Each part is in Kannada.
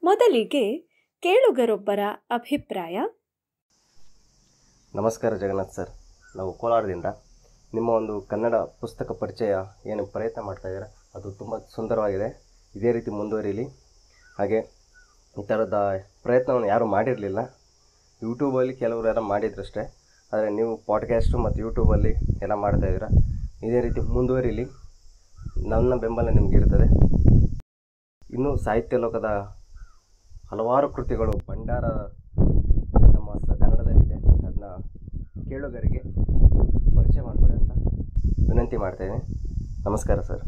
ಮೊದಲಿಗೆ ಕೇಳುಗರೊಬ್ಬರ ಅಭಿಪ್ರಾಯ ನಮಸ್ಕಾರ ಜಗನ್ನಾಥ್ ಸರ್ ನಾವು ಕೋಲಾರದಿಂದ ನಿಮ್ಮ ಒಂದು ಕನ್ನಡ ಪುಸ್ತಕ ಪರಿಚಯ ಏನು ಪ್ರಯತ್ನ ಮಾಡ್ತಾ ಇದ್ದೀರಾ ಅದು ತುಂಬ ಸುಂದರವಾಗಿದೆ ಇದೇ ರೀತಿ ಮುಂದುವರಿಲಿ ಹಾಗೆ ಈ ಥರದ ಪ್ರಯತ್ನವನ್ನು ಯಾರೂ ಮಾಡಿರಲಿಲ್ಲ ಯೂಟ್ಯೂಬಲ್ಲಿ ಕೆಲವರು ಎಲ್ಲ ಮಾಡಿದ್ರಷ್ಟೇ ಆದರೆ ನೀವು ಪಾಡ್ಕ್ಯಾಸ್ಟು ಮತ್ತು ಯೂಟ್ಯೂಬಲ್ಲಿ ಎಲ್ಲ ಮಾಡ್ತಾ ಇದ್ದೀರಾ ಇದೇ ರೀತಿ ಮುಂದುವರಿಲಿ ನನ್ನ ಬೆಂಬಲ ನಿಮಗಿರ್ತದೆ ಇನ್ನು ಸಾಹಿತ್ಯ ಲೋಕದ ಹಲವಾರು ಕೃತಿಗಳು ಭಂಡಾರ ನಮ್ಮ ಸ ಕನ್ನಡದಲ್ಲಿದೆ ಅದನ್ನ ಕೇಳುಗರಿಗೆ ಪರಿಚಯ ಮಾಡಿಕೊಡಿ ಅಂತ ವಿನಂತಿ ಮಾಡ್ತೇನೆ ನಮಸ್ಕಾರ ಸರ್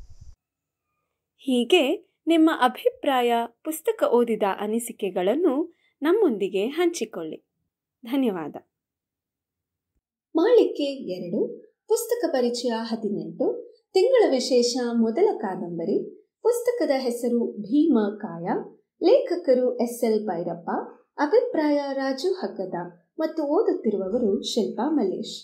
ಹೀಗೆ ನಿಮ್ಮ ಅಭಿಪ್ರಾಯ ಪುಸ್ತಕ ಓದಿದ ಅನಿಸಿಕೆಗಳನ್ನು ನಮ್ಮೊಂದಿಗೆ ಹಂಚಿಕೊಳ್ಳಿ ಧನ್ಯವಾದ ಮಾಳಿಕೆ ಎರಡು ಪುಸ್ತಕ ಪರಿಚಯ ಹದಿನೆಂಟು ತಿಂಗಳ ವಿಶೇಷ ಮೊದಲ ಕಾದಂಬರಿ ಪುಸ್ತಕದ ಹೆಸರು ಭೀಮ ಕಾಯ ಲೇಖಕರು ಎಸ್ ಎಲ್ ಭೈರಪ್ಪ ಅಭಿಪ್ರಾಯ ರಾಜು ಹಗ್ಗದ ಮತ್ತು ಓದುತ್ತಿರುವವರು ಶಿಲ್ಪಾ ಮಲ್ಲೇಶ್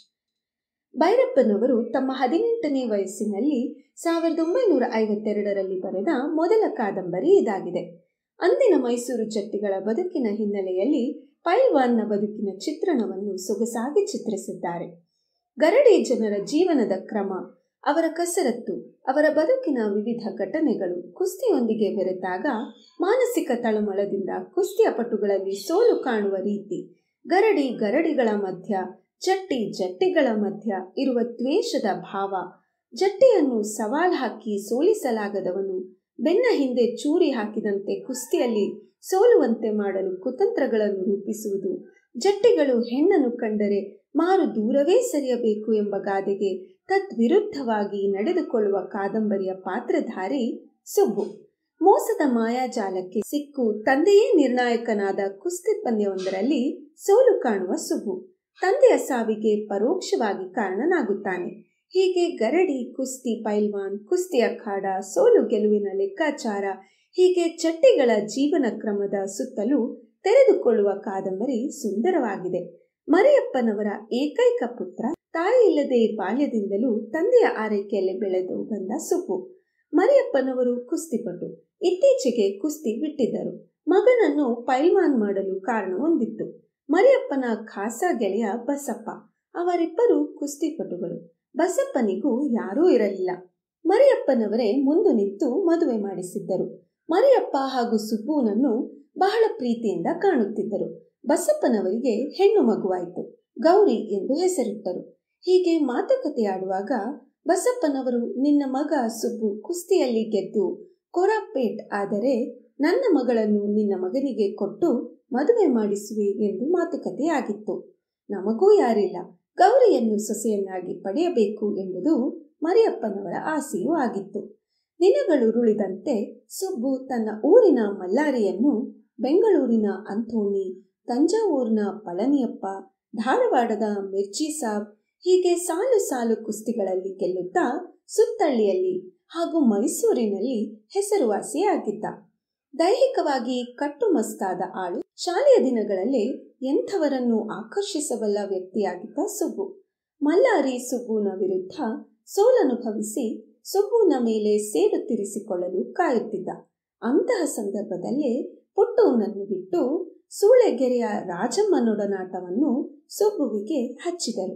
ಭೈರಪ್ಪನವರು ತಮ್ಮ ಹದಿನೆಂಟನೇ ವಯಸ್ಸಿನಲ್ಲಿ ಸಾವಿರದ ಒಂಬೈನೂರ ಐವತ್ತೆರಡರಲ್ಲಿ ಬರೆದ ಮೊದಲ ಕಾದಂಬರಿ ಇದಾಗಿದೆ ಅಂದಿನ ಮೈಸೂರು ಜಟ್ಟಿಗಳ ಬದುಕಿನ ಹಿನ್ನೆಲೆಯಲ್ಲಿ ಪೈಲ್ವಾನ್ನ ಬದುಕಿನ ಚಿತ್ರಣವನ್ನು ಸೊಗಸಾಗಿ ಚಿತ್ರಿಸಿದ್ದಾರೆ ಗರಡಿ ಜನರ ಜೀವನದ ಕ್ರಮ ಅವರ ಕಸರತ್ತು ಅವರ ಬದುಕಿನ ವಿವಿಧ ಘಟನೆಗಳು ಕುಸ್ತಿಯೊಂದಿಗೆ ಬೆರೆತಾಗ ಮಾನಸಿಕ ತಳಮಳದಿಂದ ಕುಸ್ತಿಯ ಪಟುಗಳಲ್ಲಿ ಸೋಲು ಕಾಣುವ ರೀತಿ ಗರಡಿ ಗರಡಿಗಳ ಮಧ್ಯ ಜಟ್ಟಿ ಜಟ್ಟಿಗಳ ಮಧ್ಯ ಇರುವ ದ್ವೇಷದ ಭಾವ ಜಟ್ಟಿಯನ್ನು ಸವಾಲ್ ಹಾಕಿ ಸೋಲಿಸಲಾಗದವನು ಬೆನ್ನ ಹಿಂದೆ ಚೂರಿ ಹಾಕಿದಂತೆ ಕುಸ್ತಿಯಲ್ಲಿ ಸೋಲುವಂತೆ ಮಾಡಲು ಕುತಂತ್ರಗಳನ್ನು ರೂಪಿಸುವುದು ಜಟ್ಟಿಗಳು ಹೆಣ್ಣನ್ನು ಕಂಡರೆ ಮಾರು ದೂರವೇ ಸರಿಯಬೇಕು ಎಂಬ ಗಾದೆಗೆ ತದ್ವಿರುದ್ಧವಾಗಿ ನಡೆದುಕೊಳ್ಳುವ ಕಾದಂಬರಿಯ ಪಾತ್ರಧಾರಿ ಸುಬ್ಬು ಮೋಸದ ಮಾಯಾಜಾಲಕ್ಕೆ ಸಿಕ್ಕು ತಂದೆಯೇ ನಿರ್ಣಾಯಕನಾದ ಕುಸ್ತಿ ಪಂದ್ಯವೊಂದರಲ್ಲಿ ಸೋಲು ಕಾಣುವ ಸುಬ್ಬು ತಂದೆಯ ಸಾವಿಗೆ ಪರೋಕ್ಷವಾಗಿ ಕಾರಣನಾಗುತ್ತಾನೆ ಹೀಗೆ ಗರಡಿ ಕುಸ್ತಿ ಪೈಲ್ವಾನ್ ಕುಸ್ತಿ ಅಖಾಡ ಸೋಲು ಗೆಲುವಿನ ಲೆಕ್ಕಾಚಾರ ಹೀಗೆ ಚಟ್ಟಿಗಳ ಜೀವನ ಕ್ರಮದ ಸುತ್ತಲೂ ತೆರೆದುಕೊಳ್ಳುವ ಕಾದಂಬರಿ ಸುಂದರವಾಗಿದೆ ಮರಿಯಪ್ಪನವರ ಏಕೈಕ ಪುತ್ರ ತಾಯಿ ಇಲ್ಲದೆ ಬಾಲ್ಯದಿಂದಲೂ ತಂದೆಯ ಆರೈಕೆಯಲ್ಲಿ ಬೆಳೆದು ಬಂದ ಸುಬ್ಬು ಮರಿಯಪ್ಪನವರು ಕುಸ್ತಿಪಟು ಇತ್ತೀಚೆಗೆ ಕುಸ್ತಿ ಬಿಟ್ಟಿದ್ದರು ಮಗನನ್ನು ಪೈಲ್ವಾನ್ ಮಾಡಲು ಕಾರಣ ಹೊಂದಿತ್ತು ಮರಿಯಪ್ಪನ ಖಾಸ ಗೆಳೆಯ ಬಸಪ್ಪ ಅವರಿಬ್ಬರು ಕುಸ್ತಿಪಟುಗಳು ಬಸಪ್ಪನಿಗೂ ಯಾರೂ ಇರಲಿಲ್ಲ ಮರಿಯಪ್ಪನವರೇ ಮುಂದು ನಿಂತು ಮದುವೆ ಮಾಡಿಸಿದ್ದರು ಮರಿಯಪ್ಪ ಹಾಗೂ ಸುಬ್ಬುನನ್ನು ಬಹಳ ಪ್ರೀತಿಯಿಂದ ಕಾಣುತ್ತಿದ್ದರು ಬಸಪ್ಪನವರಿಗೆ ಹೆಣ್ಣು ಮಗುವಾಯಿತು ಗೌರಿ ಎಂದು ಹೆಸರಿಟ್ಟರು ಹೀಗೆ ಮಾತುಕತೆಯಾಡುವಾಗ ಬಸಪ್ಪನವರು ನಿನ್ನ ಮಗ ಸುಬ್ಬು ಕುಸ್ತಿಯಲ್ಲಿ ಗೆದ್ದು ಕೊರಾಪೇಟ್ ಆದರೆ ನನ್ನ ಮಗಳನ್ನು ನಿನ್ನ ಮಗನಿಗೆ ಕೊಟ್ಟು ಮದುವೆ ಮಾಡಿಸುವೆ ಎಂದು ಮಾತುಕತೆಯಾಗಿತ್ತು ನಮಗೂ ಯಾರಿಲ್ಲ ಗೌರಿಯನ್ನು ಸೊಸೆಯನ್ನಾಗಿ ಪಡೆಯಬೇಕು ಎಂಬುದು ಮರಿಯಪ್ಪನವರ ಆಸೆಯೂ ಆಗಿತ್ತು ದಿನಗಳುರುಳಿದಂತೆ ಸುಬ್ಬು ತನ್ನ ಊರಿನ ಮಲ್ಲಾರಿಯನ್ನು ಬೆಂಗಳೂರಿನ ಅಂಥೋಣಿ ತಂಜಾವೂರಿನ ಪಳನಿಯಪ್ಪ ಧಾರವಾಡದ ಮಿರ್ಚಿ ಸಾಬ್ ಹೀಗೆ ಸಾಲು ಸಾಲು ಕುಸ್ತಿಗಳಲ್ಲಿ ಗೆಲ್ಲುತ್ತಾ ಸುತ್ತಳ್ಳಿಯಲ್ಲಿ ಹಾಗೂ ಮೈಸೂರಿನಲ್ಲಿ ಹೆಸರುವಾಸಿಯಾಗಿದ್ದ ದೈಹಿಕವಾಗಿ ಕಟ್ಟುಮಸ್ತಾದ ಆಳು ಶಾಲೆಯ ದಿನಗಳಲ್ಲೇ ಎಂಥವರನ್ನು ಆಕರ್ಷಿಸಬಲ್ಲ ವ್ಯಕ್ತಿಯಾಗಿದ್ದ ಸುಬ್ಬು ಮಲ್ಲಾರಿ ಸುಬ್ಬುನ ವಿರುದ್ಧ ಸೋಲನುಭವಿಸಿ ಸುಬ್ಬುನ ಮೇಲೆ ಸೇಡು ತೀರಿಸಿಕೊಳ್ಳಲು ಕಾಯುತ್ತಿದ್ದ ಅಂತಹ ಸಂದರ್ಭದಲ್ಲೇ ಪುಟ್ಟುನನ್ನು ಬಿಟ್ಟು ಸೂಳೆಗೆರೆಯ ರಾಜಮ್ಮನೊಡನಾಟವನ್ನು ಸುಬ್ಬುವಿಗೆ ಹಚ್ಚಿದರು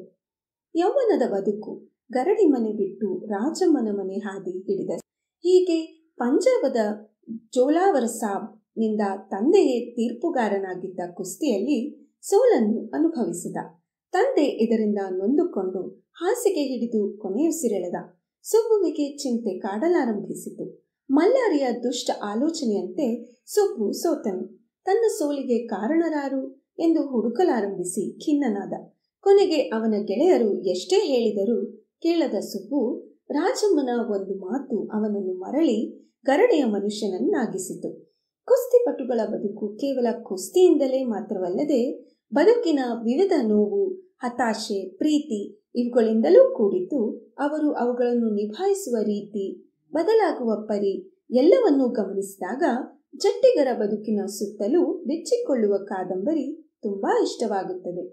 ಯೌವನದ ಬದುಕು ಗರಡಿ ಮನೆ ಬಿಟ್ಟು ರಾಜಮ್ಮನ ಮನೆ ಹಾದಿ ಹಿಡಿದ ಹೀಗೆ ಪಂಜಾಬದ ಜೋಲಾವರ ಸಾಬ್ ನಿಂದ ತಂದೆಯೇ ತೀರ್ಪುಗಾರನಾಗಿದ್ದ ಕುಸ್ತಿಯಲ್ಲಿ ಸೋಲನ್ನು ಅನುಭವಿಸಿದ ತಂದೆ ಇದರಿಂದ ನೊಂದುಕೊಂಡು ಹಾಸಿಗೆ ಹಿಡಿದು ಕೊನೆಯುಸಿರೆಳೆದ ಸುಬ್ಬುವಿಗೆ ಚಿಂತೆ ಕಾಡಲಾರಂಭಿಸಿತು ಮಲ್ಲಾರಿಯ ದುಷ್ಟ ಆಲೋಚನೆಯಂತೆ ಸುಬ್ಬು ಸೋತನು ತನ್ನ ಸೋಲಿಗೆ ಕಾರಣರಾರು ಎಂದು ಹುಡುಕಲಾರಂಭಿಸಿ ಖಿನ್ನನಾದ ಕೊನೆಗೆ ಅವನ ಗೆಳೆಯರು ಎಷ್ಟೇ ಹೇಳಿದರೂ ಕೇಳದ ಸುಬ್ಬು ರಾಜಮ್ಮನ ಒಂದು ಮಾತು ಅವನನ್ನು ಮರಳಿ ಗರಡೆಯ ಮನುಷ್ಯನನ್ನಾಗಿಸಿತು ಕುಸ್ತಿಪಟುಗಳ ಬದುಕು ಕೇವಲ ಕುಸ್ತಿಯಿಂದಲೇ ಮಾತ್ರವಲ್ಲದೆ ಬದುಕಿನ ವಿವಿಧ ನೋವು ಹತಾಶೆ ಪ್ರೀತಿ ಇವುಗಳಿಂದಲೂ ಕೂಡಿದ್ದು ಅವರು ಅವುಗಳನ್ನು ನಿಭಾಯಿಸುವ ರೀತಿ ಬದಲಾಗುವ ಪರಿ ಎಲ್ಲವನ್ನೂ ಗಮನಿಸಿದಾಗ ಜಟ್ಟಿಗರ ಬದುಕಿನ ಸುತ್ತಲೂ ಬೆಚ್ಚಿಕೊಳ್ಳುವ ಕಾದಂಬರಿ ತುಂಬಾ ಇಷ್ಟವಾಗುತ್ತದೆ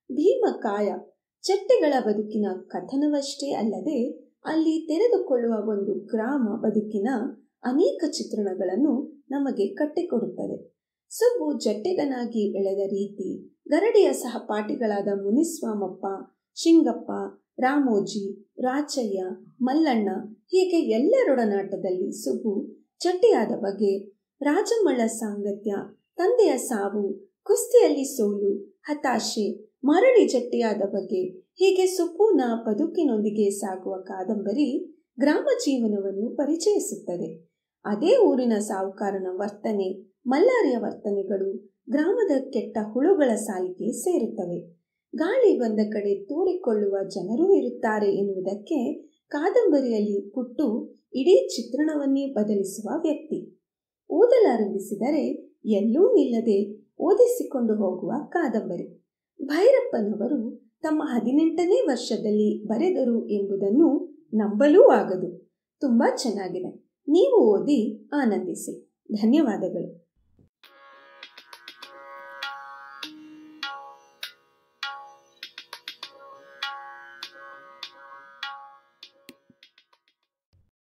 ಭೀಮಕಾಯ ಚಟ್ಟೆಗಳ ಬದುಕಿನ ಕಥನವಷ್ಟೇ ಅಲ್ಲದೆ ಅಲ್ಲಿ ತೆರೆದುಕೊಳ್ಳುವ ಒಂದು ಗ್ರಾಮ ಬದುಕಿನ ಅನೇಕ ಚಿತ್ರಣಗಳನ್ನು ನಮಗೆ ಕಟ್ಟಿಕೊಡುತ್ತದೆ ಸುಬ್ಬು ಜಟ್ಟಿಗನಾಗಿ ಬೆಳೆದ ರೀತಿ ಗರಡಿಯ ಸಹಪಾಠಿಗಳಾದ ಮುನಿಸ್ವಾಮಪ್ಪ ಶಿಂಗಪ್ಪ ರಾಮೋಜಿ ರಾಚಯ್ಯ ಮಲ್ಲಣ್ಣ ಹೀಗೆ ಎಲ್ಲರೊಡನಾಟದಲ್ಲಿ ಸುಬ್ಬು ಜಟ್ಟಿಯಾದ ಬಗೆ ರಾಜಮ್ಮಳ ಸಾಂಗತ್ಯ ತಂದೆಯ ಸಾವು ಕುಸ್ತಿಯಲ್ಲಿ ಸೋಲು ಹತಾಶೆ ಮರಳಿ ಜಟ್ಟಿಯಾದ ಬಗೆ ಹೀಗೆ ಸುಬ್ಬುನ ಬದುಕಿನೊಂದಿಗೆ ಸಾಗುವ ಕಾದಂಬರಿ ಗ್ರಾಮ ಜೀವನವನ್ನು ಪರಿಚಯಿಸುತ್ತದೆ ಅದೇ ಊರಿನ ಸಾಹುಕಾರನ ವರ್ತನೆ ಮಲ್ಲಾರಿಯ ವರ್ತನೆಗಳು ಗ್ರಾಮದ ಕೆಟ್ಟ ಹುಳುಗಳ ಸಾಲಿಗೆ ಸೇರುತ್ತವೆ ಗಾಳಿ ಬಂದ ಕಡೆ ತೂರಿಕೊಳ್ಳುವ ಜನರೂ ಇರುತ್ತಾರೆ ಎನ್ನುವುದಕ್ಕೆ ಕಾದಂಬರಿಯಲ್ಲಿ ಪುಟ್ಟು ಇಡೀ ಚಿತ್ರಣವನ್ನೇ ಬದಲಿಸುವ ವ್ಯಕ್ತಿ ಓದಲಾರಂಭಿಸಿದರೆ ಎಲ್ಲೂ ನಿಲ್ಲದೆ ಓದಿಸಿಕೊಂಡು ಹೋಗುವ ಕಾದಂಬರಿ ಭೈರಪ್ಪನವರು ತಮ್ಮ ಹದಿನೆಂಟನೇ ವರ್ಷದಲ್ಲಿ ಬರೆದರು ಎಂಬುದನ್ನು ನಂಬಲೂ ಆಗದು ತುಂಬ ಚೆನ್ನಾಗಿದೆ ನೀವು ಓದಿ ಆನಂದಿಸಿ ಧನ್ಯವಾದಗಳು